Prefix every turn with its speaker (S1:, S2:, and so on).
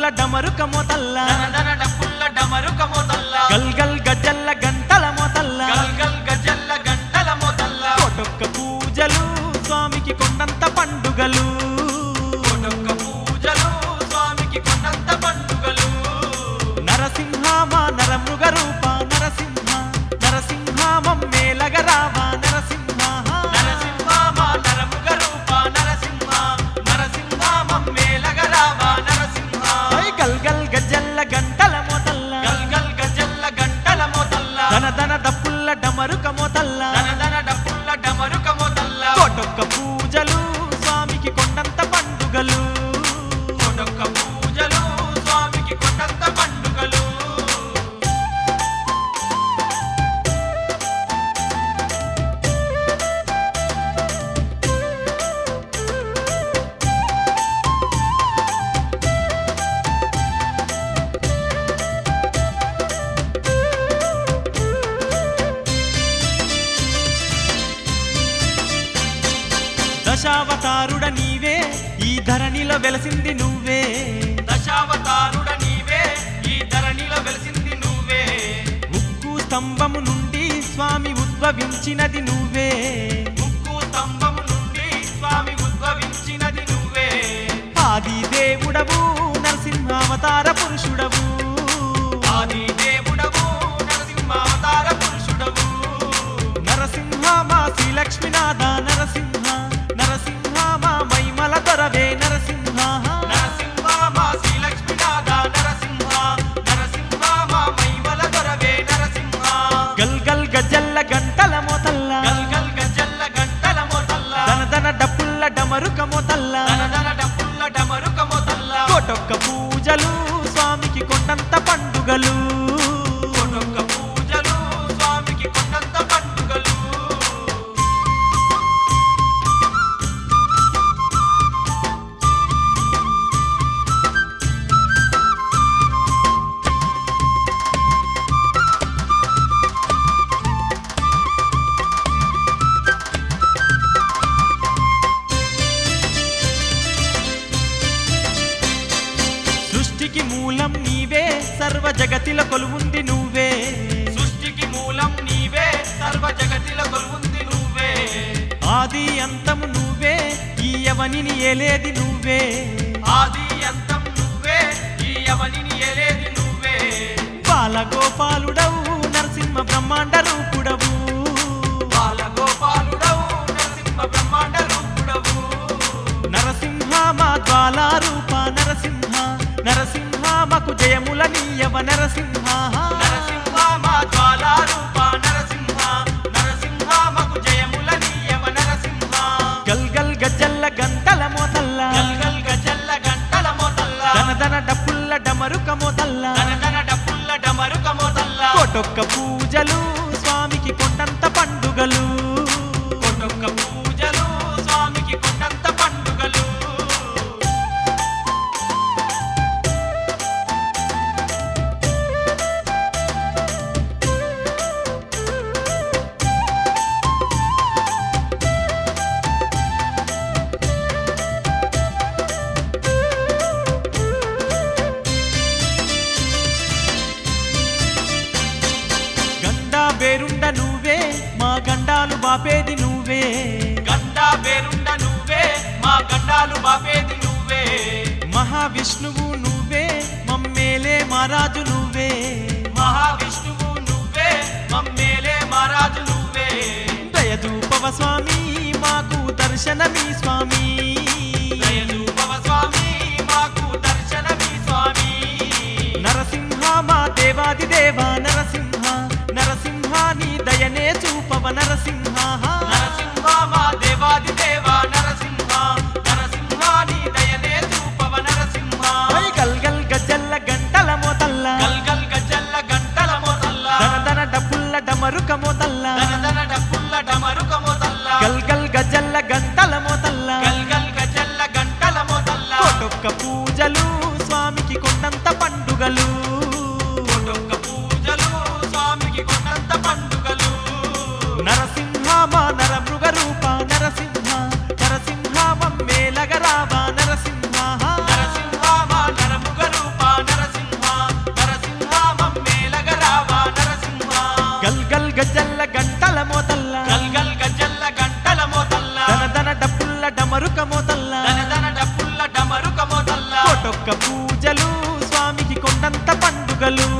S1: డమరుక మొతల్ల
S2: దనదన డప్పుల్ల డమరుక మోతల్ల
S1: గల్ గల్ గజల్ల గంటల మొతల్ల
S2: గల్ గల్ గజల్ల గంటల మోతల్ల
S1: కోటొక్క పూజలు స్వామికి కొండంత పండుగలు
S2: కోటొక్క పూజలు స్వామికి కొండంత పండుగలు
S1: నరసింహ మా నరమృగ రూప నరసింహ నరసింహ మమ్మేలగ రావ నరసింహ
S2: నరసింహ మా నరముగ రూప నరసింహ నరసింహ మమ్మేలగ రావ నరసింహ
S1: ఐ గల్ గల్ గజల్ల గంటల మొతల్ల
S2: గల్ గల్ గజల్ల గంటల మోతల్ల
S1: ధన ధన దప్పుల్ల డమరుక మొతల్ల
S2: దనదన డప్పుల్ల డమరుక మోతల్ల
S1: కోటొక్క పూజలు స్వామికి కొండంత పండుగలు
S2: కోటొక్క పూజలు స్వామికి కొండంత పండుగలు
S1: దశావతారుడ నీవే ఈ ధరణిలో వెలసింది నువ్వే
S2: దశావతారుడ నీవే ఈ ధరణిలో వెలిసింది నువ్వే
S1: ముక్కు స్తంభము నుండి స్వామి ఉద్భవించినది నువ్వే
S2: ముక్కు స్తంభము నుండి స్వామి ఉద్భవించినది నువ్వే
S1: ఆది దేవుడవు నరసింహావతార పురుషుడవు
S2: ఆది దేవుడవు నరసింహావతార పురుషుడవు
S1: నరసింహ మా శ్రీలక్ష్మీనాథ నరసింహ నరసింహ మా మైమల దొరవే నరసింహ
S2: నరసింహ మా శ్రీలక్ష్మీనాథ నరసింహ నరసింహ మా మైమల దొరవే నరసింహ
S1: గల్ గల్ గజల్ల గంటల మొతల్ల
S2: గల్ గల్ గజల్ల గంటల మోతల్ల
S1: ధన ధన డప్పుల్ల డమరుక మొతల్ల
S2: దనదన డప్పుల్ల డమరుక మోతల్ల
S1: కోటొక్క పూజలు స్వామికి కొండంత పండుగలు
S2: కోటొక్క పూజలు స్వామికి కొండంత పండుగలు
S1: సృష్టికి మూలం నీవే సర్వ జగతిల కొలువుంది నువ్వే
S2: సృష్టికి మూలం నీవే సర్వ జగతిల కొలువుంది నువ్వే
S1: ఆది అంతము నువ్వే ఈ యవనిని ఏలేది నువ్వే
S2: ఆది అంతం నువ్వే ఈ అవనిని ఏలేది నువ్వే
S1: బాలగోపాలుడవు నరసింహ బ్రహ్మాండ రూపుడవు
S2: బాలగోపాలుడవు నరసింహ బ్రహ్మాండ రూపుడవు
S1: నరసింహ మా జ్వాల రూప నరసింహ నరసింహ మాకు జయముల నీయవ నరసింహ
S2: నరసింహ మా జ్వాలా రూప నరసింహ నరసింహ మకు జయముల నీయవ నరసింహ
S1: గల్ గల్ గజ్జల్ల గంటల మోతల్ల
S2: గల్ గల్ గజల్ల గంటల మోతల్ల
S1: ధన ధన డప్పుల్ల డమరుక మోతల్ల
S2: దనదన డప్పుల్ల డమరుక మోతల్ల
S1: కోటొక్క పూజలు స్వామికి కొండంత పండుగలు
S2: కొట్టొక్క పూజలు స్వామికి కొండంత పండుగలు
S1: గండా బేరుండ నువ్వే మా గండాలు బాపేది నువ్వే
S2: గండా పేరుండ నువ్వే మా గండాలు బాపేది నువ్వే
S1: మహావిష్ణువు నువ్వే మమ్మేలే మహారాజు నువ్వే
S2: మహావిష్ణువు నువ్వే మమ్మేలే మహారాజు నువ్వే
S1: దయదూపవ స్వామి మాకు దర్శనమీ స్వామి
S2: దయచూపవ స్వామి మాకు దర్శనమీ స్వామి
S1: నరసింహ మా దేవాది దేవ నరసింహ నరసింహ నీ దయనే చూపవ నరసింహ
S2: నరసింహ మా దేవాది దేవ నరసింహ నరసింహ నీ దయనే చూపవ నరసింహ
S1: ఐ గల్ గల్ గజ్జల్ల గంటల మోతల్ల
S2: గల్ గల్ గజల్ల గంటల మోతల్ల
S1: ధన ధన డప్పుల్ల డమరుక మోతల్ల
S2: దనదన డప్పుల్ల డమరుక మోతల్ల
S1: గల్ గల్ గజల్ల గంటల మోతల్ల
S2: గల్ గల్ గజల్ల గంటల మోతల్ల
S1: కోటొక్క పూజలు స్వామికి కొండంత పండుగలు
S2: కోటొక్క పూజలు స్వామికి కొండంత పండుగలు
S1: నరసింహ మా నరమృగ రూప నరసింహ నరసింహ మమ్మేలగ రావ నరసింహ
S2: నరసింహ మా నరముగ రూప
S1: కోటొక్క పూజలు స్వామికి కొండంత పండుగలు